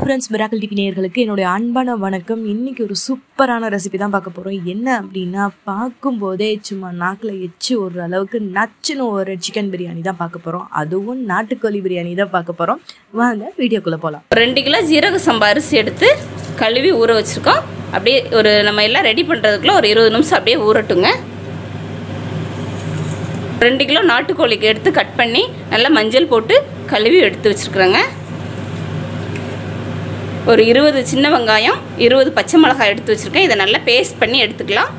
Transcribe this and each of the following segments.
friends miracle TV நேயர்களுக்கு என்னுடைய அன்பான வணக்கம் இன்னைக்கு ஒரு சூப்பரான ரெசிபி தான் பார்க்க போகிறோம் என்ன அப்படின்னா பார்க்கும்போதே சும்மா நாக்கில் எச்சு ஒரு அளவுக்கு நச்சுன்னு ஒரு சிக்கன் பிரியாணி தான் பார்க்க போகிறோம் அதுவும் நாட்டுக்கோழி பிரியாணி தான் பார்க்க போகிறோம் வாங்க வீடியோக்குள்ளே போகலாம் ரெண்டு கிலோ ஜீரக சம்பா அரிசி எடுத்து கழுவி ஊற வச்சுருக்கோம் அப்படியே ஒரு நம்ம எல்லாம் ரெடி பண்ணுறதுக்குள்ள ஒரு இருபது நிமிஷம் அப்படியே ஊறட்டுங்க ரெண்டு கிலோ நாட்டுக்கோழிக்கு எடுத்து கட் பண்ணி நல்லா மஞ்சள் போட்டு கழுவி எடுத்து வச்சுருக்குறேங்க ஒரு இருபது சின்ன வெங்காயம் இருபது பச்சை மிளகாய் எடுத்து வச்சுருக்கேன் இதை நல்லா பேஸ்ட் பண்ணி எடுத்துக்கலாம்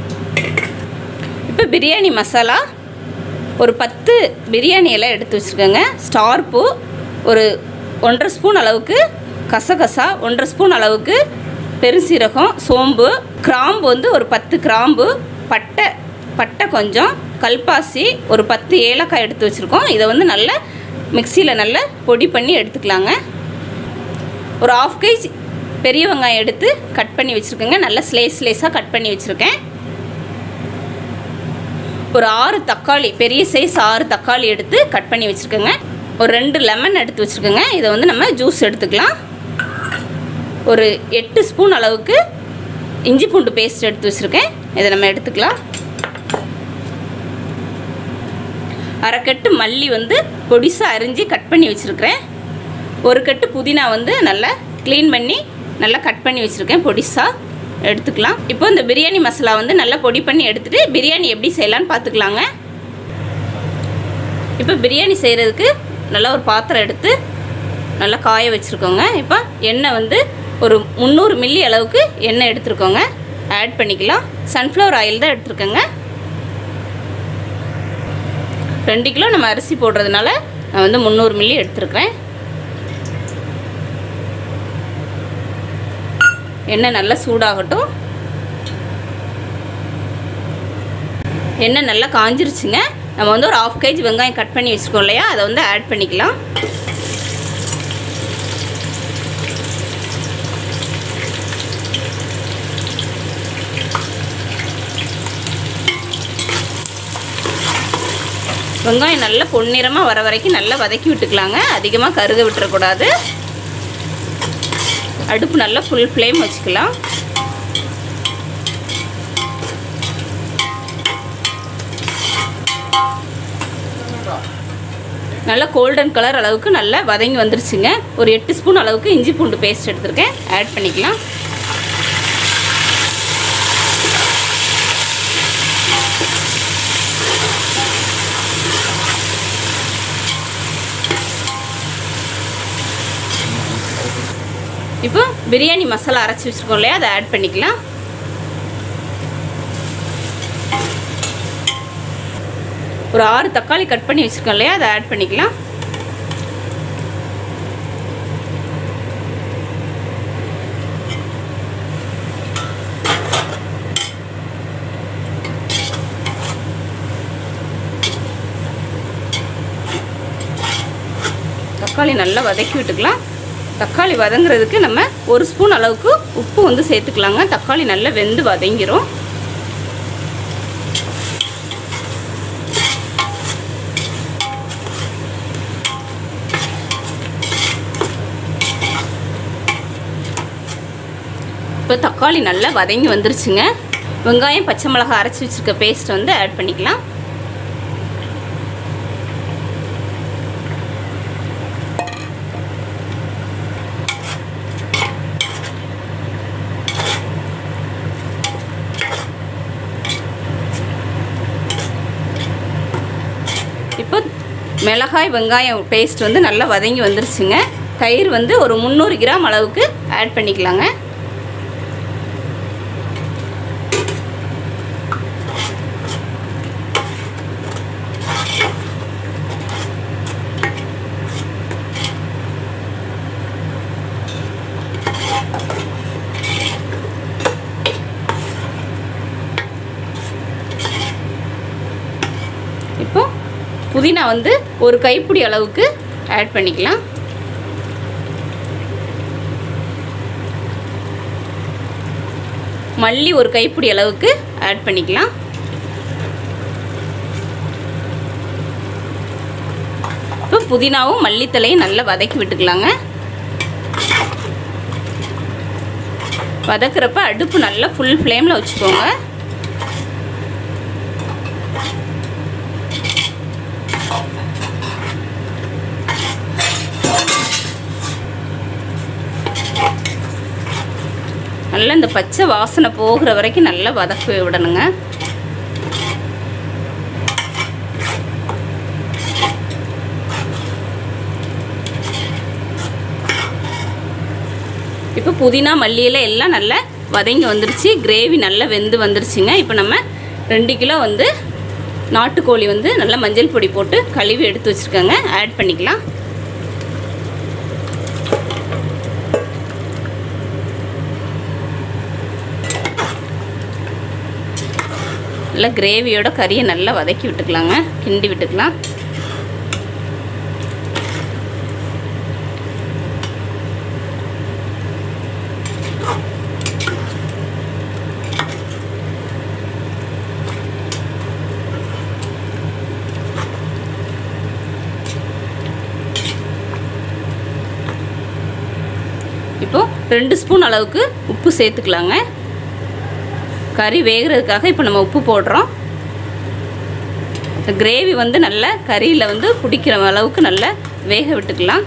இப்போ பிரியாணி மசாலா ஒரு பத்து பிரியாணி எல்லாம் எடுத்து வச்சுருக்கேங்க ஸ்டார் பூ ஒரு ஒன்றரை ஸ்பூன் அளவுக்கு கசகசா ஒன்றரை ஸ்பூன் அளவுக்கு பெருசீரகம் சோம்பு கிராம்பு வந்து ஒரு பத்து கிராம்பு பட்டை பட்டை கொஞ்சம் கல்பாசி ஒரு பத்து ஏலக்காய் எடுத்து வச்சுருக்கோம் இதை வந்து நல்லா மிக்சியில் நல்லா பொடி பண்ணி எடுத்துக்கலாங்க ஒரு ஆஃப் கேஜ் பெரிய வெங்காயம் எடுத்து கட் பண்ணி வச்சுருக்கேங்க நல்லா ஸ்லேஸ் ஸ்லேஸாக கட் பண்ணி வச்சுருக்கேன் ஒரு ஆறு தக்காளி பெரிய சைஸ் ஆறு தக்காளி எடுத்து கட் பண்ணி வச்சுருக்கேங்க ஒரு ரெண்டு லெமன் எடுத்து வச்சுருக்கேங்க இதை வந்து நம்ம ஜூஸ் எடுத்துக்கலாம் ஒரு எட்டு ஸ்பூன் அளவுக்கு இஞ்சி பூண்டு பேஸ்ட் எடுத்து வச்சுருக்கேன் இதை நம்ம எடுத்துக்கலாம் அரைக்கட்டு மல்லி வந்து பொடிசாக அரிஞ்சு கட் பண்ணி வச்சுருக்கிறேன் ஒரு கட்டு புதினா வந்து நல்லா க்ளீன் பண்ணி நல்லா கட் பண்ணி வச்சுருக்கேன் பொடிசாக எடுத்துக்கலாம் இப்போ இந்த பிரியாணி மசாலா வந்து நல்லா பொடி பண்ணி எடுத்துகிட்டு பிரியாணி எப்படி செய்யலான்னு பார்த்துக்கலாங்க இப்போ பிரியாணி செய்கிறதுக்கு நல்லா ஒரு பாத்திரம் எடுத்து நல்லா காய வச்சுருக்கோங்க இப்போ எண்ணெய் வந்து ஒரு முந்நூறு மில்லி அளவுக்கு எண்ணெய் எடுத்துருக்கோங்க ஆட் பண்ணிக்கலாம் சன்ஃப்ளவர் ஆயில் தான் எடுத்துருக்கோங்க ரெண்டு கிலோ நம்ம அரிசி போடுறதுனால நான் வந்து முந்நூறு மில்லி எடுத்துருக்கிறேன் எண்ணெய் நல்லா சூடாகட்டும் எண்ணெய் நல்லா காஞ்சிருச்சுங்க நம்ம வந்து ஒரு ஆஃப் கேஜி வெங்காயம் கட் பண்ணி வச்சுருக்கோம் இல்லையா அதை வந்து ஆட் பண்ணிக்கலாம் வெங்காயம் நல்லா பொன்னிறமாக வர வரைக்கும் நல்லா வதக்கி விட்டுக்கலாங்க அதிகமாக கருக விட்டுறக்கூடாது அடுப்பு நல்லா ஃபுல் ஃப்ளேம் வச்சுக்கலாம் நல்லா கோல்டன் கலர் அளவுக்கு நல்லா வதங்கி வந்துருச்சுங்க ஒரு எட்டு ஸ்பூன் அளவுக்கு இஞ்சி பூண்டு பேஸ்ட் எடுத்திருக்கேன் ஆட் பண்ணிக்கலாம் இப்போ பிரியாணி மசாலா அரைச்சி வச்சுருக்கோம் இல்லையா அதை ஆட் பண்ணிக்கலாம் ஒரு ஆறு தக்காளி கட் பண்ணி வச்சுருக்கோம் இல்லையா அதை ஆட் பண்ணிக்கலாம் தக்காளி நல்லா வதக்கி விட்டுக்கலாம் தக்காளி வதங்குறதுக்கு நம்ம ஒரு ஸ்பூன் அளவுக்கு உப்பு வந்து சேர்த்துக்கலாங்க தக்காளி நல்லா வெந்து வதங்கிரும் இப்போ தக்காளி நல்லா வதங்கி வந்துருச்சுங்க வெங்காயம் பச்சை மிளகாய் அரைச்சி வச்சுருக்க பேஸ்ட் வந்து ஆட் பண்ணிக்கலாம் இப்போ மிளகாய் வெங்காயம் பேஸ்ட் வந்து நல்லா வதங்கி வந்துருச்சுங்க தயிர் வந்து ஒரு முந்நூறு கிராம் அளவுக்கு ஆட் பண்ணிக்கலாங்க இப்போ புதினா வந்து ஒரு கைப்பிடி அளவுக்கு ஆட் பண்ணிக்கலாம் மல்லி ஒரு கைப்பிடி அளவுக்கு ஆட் பண்ணிக்கலாம் இப்போ புதினாவும் மல்லித்தலையும் நல்லா வதக்கி விட்டுக்கலாங்க வதக்குறப்ப அடுப்பு நல்லா ஃபுல் ஃப்ளேமில் வச்சுக்கோங்க நல்லா இந்த பச்சை வாசனை போகிற வரைக்கும் நல்லா வதக்க விடணுங்க இப்போ புதினா மல்லியில எல்லாம் நல்லா வதங்கி வந்துருச்சு கிரேவி நல்லா வெந்து வந்துருச்சுங்க இப்போ நம்ம ரெண்டு கிலோ வந்து நாட்டுக்கோழி வந்து நல்லா மஞ்சள் பொடி போட்டு கழுவி எடுத்து வச்சுருக்கோங்க ஆட் பண்ணிக்கலாம் நல்லா கிரேவியோட கறியை நல்லா வதக்கி விட்டுக்கலாங்க கிண்டி விட்டுக்கலாம் இப்போ ரெண்டு ஸ்பூன் அளவுக்கு உப்பு சேர்த்துக்கலாங்க கறி வேகிறதுக்காக இப்போ நம்ம உப்பு போடுறோம் கிரேவி வந்து நல்லா கறியில் வந்து பிடிக்கிற அளவுக்கு நல்லா வேக விட்டுக்கலாம்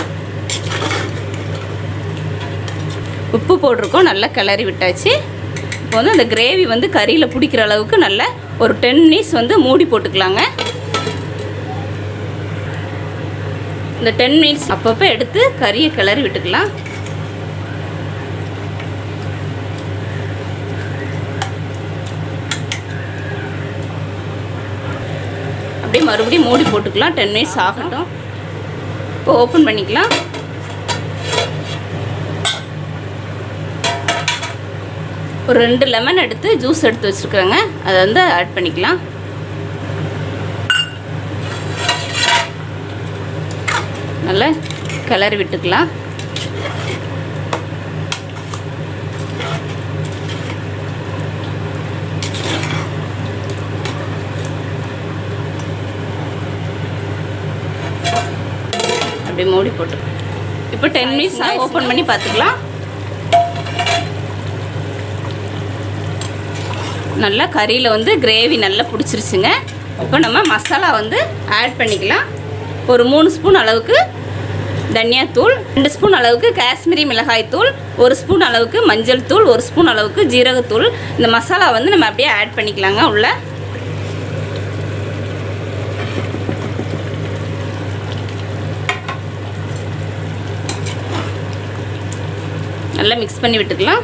உப்பு போட்டிருக்கோம் நல்லா கிளறி விட்டாச்சு இப்போ வந்து அந்த கிரேவி வந்து கறியில் பிடிக்கிற அளவுக்கு நல்லா ஒரு டென் மினிட்ஸ் வந்து மூடி போட்டுக்கலாங்க இந்த டென் மினிட்ஸ் அப்பப்போ எடுத்து கறியை கிளறி விட்டுக்கலாம் அப்படியே மறுபடியும் மூடி போட்டுக்கலாம் டென் மினிட்ஸ் ஆகட்டும் இப்போ ஓப்பன் பண்ணிக்கலாம் ஒரு ரெண்டு லெமன் எடுத்து ஜூஸ் எடுத்து வச்சுருக்கேங்க அதை வந்து ஆட் பண்ணிக்கலாம் நல்லா கிளறி விட்டுக்கலாம் அப்படியே மூடி போட்டு இப்போ டென் மினிட்ஸ் ஓப்பன் பண்ணி பார்த்துக்கலாம் நல்லா கறியில் வந்து கிரேவி நல்லா பிடிச்சிருச்சுங்க இப்போ நம்ம மசாலா வந்து ஆட் பண்ணிக்கலாம் ஒரு மூணு ஸ்பூன் அளவுக்கு தனியாத்தூள் ரெண்டு ஸ்பூன் அளவுக்கு காஷ்மீரி மிளகாய் தூள் ஒரு ஸ்பூன் அளவுக்கு மஞ்சள் தூள் ஒரு ஸ்பூன் அளவுக்கு ஜீரகத்தூள் இந்த மசாலா வந்து நம்ம அப்படியே ஆட் பண்ணிக்கலாங்க உள்ள நல்லா மிக்ஸ் பண்ணி விட்டுக்கலாம்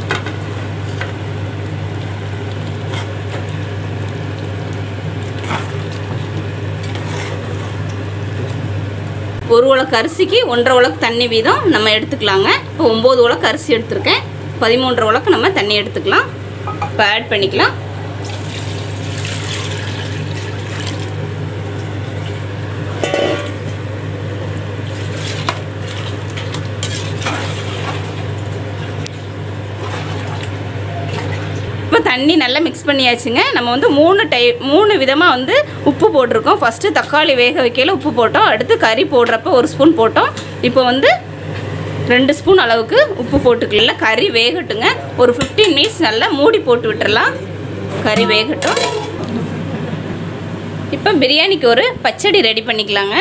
ஒரு உலக்கு அரிசிக்கு ஒன்றரை உலக்கு தண்ணி வீதம் நம்ம எடுத்துக்கலாங்க இப்போ ஒம்பது உலக்கு அரிசி எடுத்திருக்கேன் பதிமூன்றரை உலக்கு நம்ம தண்ணி எடுத்துக்கலாம் இப்போ ஆட் பண்ணிக்கலாம் இப்போ தண்ணி நல்லா மிக்ஸ் பண்ணியாச்சுங்க நம்ம வந்து மூணு டை மூணு விதமாக வந்து உப்பு போட்டிருக்கோம் ஃபஸ்ட்டு தக்காளி வேக வைக்கையில் உப்பு போட்டோம் அடுத்து கறி போடுறப்ப ஒரு ஸ்பூன் போட்டோம் இப்போ வந்து ரெண்டு ஸ்பூன் அளவுக்கு உப்பு போட்டுக்கலாம் கறி வேகட்டுங்க ஒரு ஃபிஃப்டீன் மினிட்ஸ் நல்லா மூடி போட்டு விட்டுறலாம் கறி வேகட்டும் இப்போ பிரியாணிக்கு ஒரு பச்சடி ரெடி பண்ணிக்கலாங்க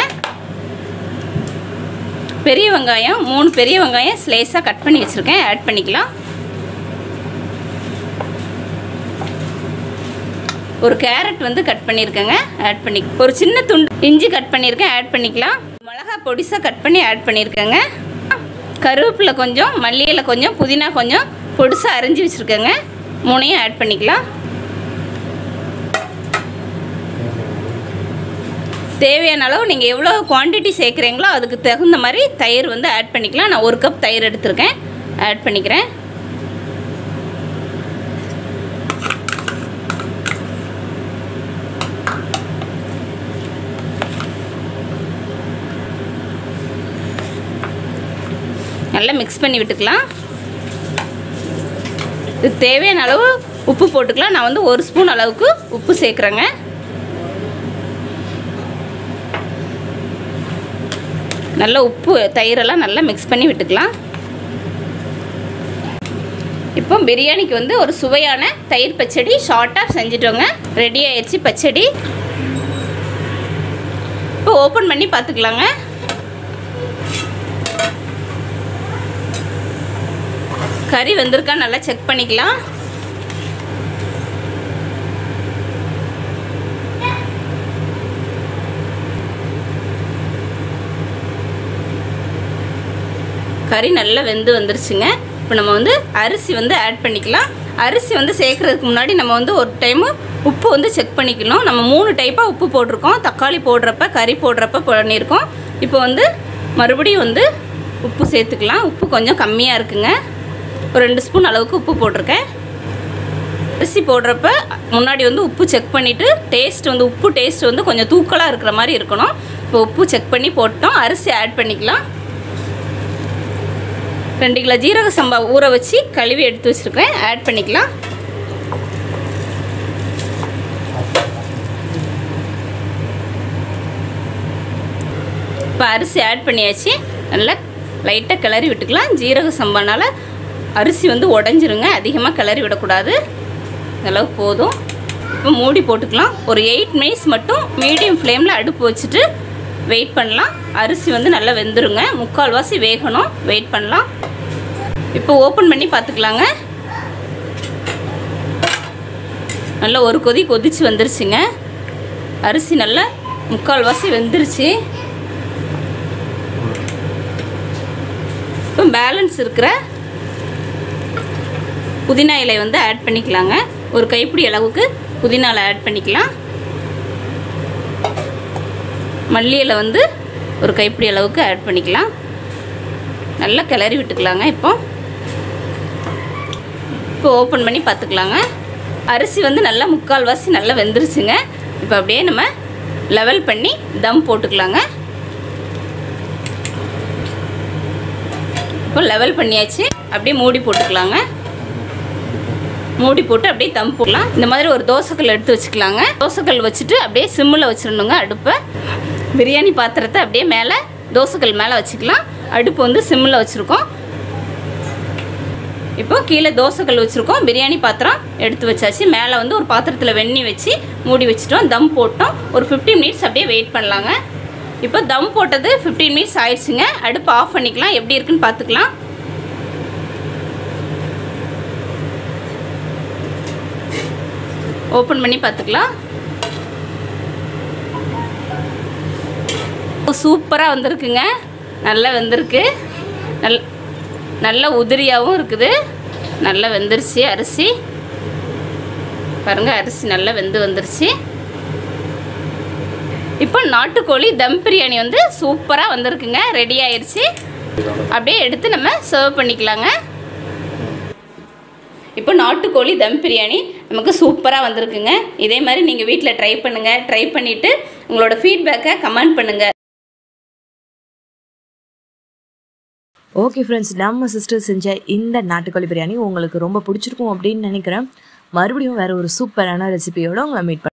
பெரிய வெங்காயம் மூணு பெரிய வெங்காயம் ஸ்லேஸாக கட் பண்ணி வச்சுருக்கேன் ஆட் பண்ணிக்கலாம் ஒரு கேரட் வந்து கட் பண்ணியிருக்கேங்க ஆட் பண்ணி ஒரு சின்ன துண்டு இஞ்சி கட் பண்ணியிருக்கேன் ஆட் பண்ணிக்கலாம் மிளகா பொடிசாக கட் பண்ணி ஆட் பண்ணியிருக்கேங்க கருவேப்பிலை கொஞ்சம் மல்லியில் கொஞ்சம் புதினா கொஞ்சம் பொடிசாக அரிஞ்சு வச்சுருக்கேங்க மூணையும் ஆட் பண்ணிக்கலாம் தேவையான அளவு நீங்கள் எவ்வளோ குவான்டிட்டி சேர்க்குறீங்களோ அதுக்கு தகுந்த மாதிரி தயிர் வந்து ஆட் பண்ணிக்கலாம் நான் ஒரு கப் தயிர் எடுத்திருக்கேன் ஆட் பண்ணிக்கிறேன் நல்லா மிக்ஸ் பண்ணி விட்டுக்கலாம் இது தேவையான அளவு உப்பு போட்டுக்கலாம் நான் வந்து ஒரு ஸ்பூன் அளவுக்கு உப்பு சேர்க்குறேங்க நல்லா உப்பு தயிரெல்லாம் நல்லா மிக்ஸ் பண்ணி விட்டுக்கலாம் இப்போ பிரியாணிக்கு வந்து ஒரு சுவையான தயிர் பச்சடி ஷார்ட்டாக செஞ்சுட்டோங்க ரெடி ஆயிடுச்சு பச்சடி இப்போ ஓப்பன் பண்ணி பார்த்துக்கலாங்க கறி வந்திருக்கா நல்லா செக் பண்ணிக்கலாம் கறி நல்லா வெந்து வந்துருச்சுங்க இப்போ நம்ம வந்து அரிசி வந்து ஆட் பண்ணிக்கலாம் அரிசி வந்து சேர்க்குறதுக்கு முன்னாடி நம்ம வந்து ஒரு டைமு உப்பு வந்து செக் பண்ணிக்கணும் நம்ம மூணு டைப்பாக உப்பு போட்டிருக்கோம் தக்காளி போடுறப்ப கறி போடுறப்ப பண்ணியிருக்கோம் இப்போ வந்து மறுபடியும் வந்து உப்பு சேர்த்துக்கலாம் உப்பு கொஞ்சம் கம்மியாக இருக்குங்க ஒரு ரெண்டு ஸ்பூன் அளவுக்கு உப்பு போட்டிருக்கேன் அரிசி போடுறப்ப முன்னாடி வந்து உப்பு செக் பண்ணிவிட்டு டேஸ்ட் வந்து உப்பு டேஸ்ட் வந்து கொஞ்சம் தூக்கலாக இருக்கிற மாதிரி இருக்கணும் இப்போ உப்பு செக் பண்ணி போட்டோம் அரிசி ஆட் பண்ணிக்கலாம் ரெண்டு கிலோ ஜீரக சம்பா ஊற வச்சு கழுவி எடுத்து வச்சுருக்கேன் ஆட் பண்ணிக்கலாம் இப்போ அரிசி ஆட் பண்ணியாச்சு நல்லா லைட்டாக கிளறி விட்டுக்கலாம் ஜீரக சம்பானால் அரிசி வந்து உடஞ்சிருங்க அதிகமாக கிளறி விடக்கூடாது அளவுக்கு போதும் இப்போ மூடி போட்டுக்கலாம் ஒரு எயிட் மினிட்ஸ் மட்டும் மீடியம் ஃப்ளேமில் அடுப்பு வச்சுட்டு வெயிட் பண்ணலாம் அரிசி வந்து நல்லா வெந்துருங்க முக்கால்வாசி வேகணும் வெயிட் பண்ணலாம் இப்போ ஓப்பன் பண்ணி பார்த்துக்கலாங்க நல்லா ஒரு கொதி கொதிச்சு வந்துருச்சுங்க அரிசி நல்லா முக்கால்வாசி வெந்துருச்சு இப்போ பேலன்ஸ் இருக்கிற புதினா இலை வந்து ஆட் பண்ணிக்கலாங்க ஒரு கைப்பிடி அளவுக்கு புதினால ஆட் பண்ணிக்கலாம் மல்லி இலை வந்து ஒரு கைப்பிடி அளவுக்கு ஆட் பண்ணிக்கலாம் நல்லா கிளறி விட்டுக்கலாங்க இப்போ இப்போ ஓப்பன் பண்ணி பார்த்துக்கலாங்க அரிசி வந்து நல்லா முக்கால்வாசி நல்லா வெந்துருச்சுங்க இப்போ அப்படியே நம்ம லெவல் பண்ணி தம் போட்டுக்கலாங்க இப்போ லெவல் பண்ணியாச்சு அப்படியே மூடி போட்டுக்கலாங்க மூடி போட்டு அப்படியே தம் போடலாம் இந்த மாதிரி ஒரு தோசைக்கல் எடுத்து வச்சுக்கலாங்க தோசைக்கல் வச்சுட்டு அப்படியே சிம்மில் வச்சிடணுங்க அடுப்பை பிரியாணி பாத்திரத்தை அப்படியே மேலே தோசைக்கல் மேலே வச்சுக்கலாம் அடுப்பு வந்து சிம்மில் வச்சுருக்கோம் இப்போ கீழே தோசைக்கல் வச்சுருக்கோம் பிரியாணி பாத்திரம் எடுத்து வச்சாச்சு மேலே வந்து ஒரு பாத்திரத்தில் வெண்ணி வச்சு மூடி வச்சுட்டோம் தம் போட்டோம் ஒரு ஃபிஃப்டீன் மினிட்ஸ் அப்படியே வெயிட் பண்ணலாங்க இப்போ தம் போட்டது ஃபிஃப்டீன் மினிட்ஸ் ஆயிடுச்சுங்க அடுப்பு ஆஃப் பண்ணிக்கலாம் எப்படி இருக்குன்னு பார்த்துக்கலாம் ஓப்பன் பண்ணி பார்த்துக்கலாம் சூப்பராக வந்திருக்குங்க நல்லா வெந்திருக்கு நல் நல்ல உதிரியாகவும் இருக்குது நல்லா வெந்துருச்சு அரிசி பாருங்கள் அரிசி நல்லா வெந்து வந்துருச்சு இப்போ நாட்டுக்கோழி தம் பிரியாணி வந்து சூப்பராக வந்திருக்குங்க ரெடி ஆயிடுச்சு அப்படியே எடுத்து நம்ம சர்வ் பண்ணிக்கலாங்க இப்போ நாட்டுக்கோழி தம் பிரியாணி நமக்கு சூப்பராக வந்திருக்குங்க இதே மாதிரி நீங்கள் வீட்டில் ட்ரை பண்ணுங்கள் ட்ரை பண்ணிவிட்டு உங்களோட ஃபீட்பேக்கை கமெண்ட் பண்ணுங்கள் ஓகே ஃப்ரெண்ட்ஸ் நம்ம சிஸ்டர் செஞ்ச இந்த நாட்டுக்கோழி பிரியாணி உங்களுக்கு ரொம்ப பிடிச்சிருக்கும் அப்படின்னு நினைக்கிறேன் மறுபடியும் வேறு ஒரு சூப்பரான ரெசிபியோட உங்களை மீட்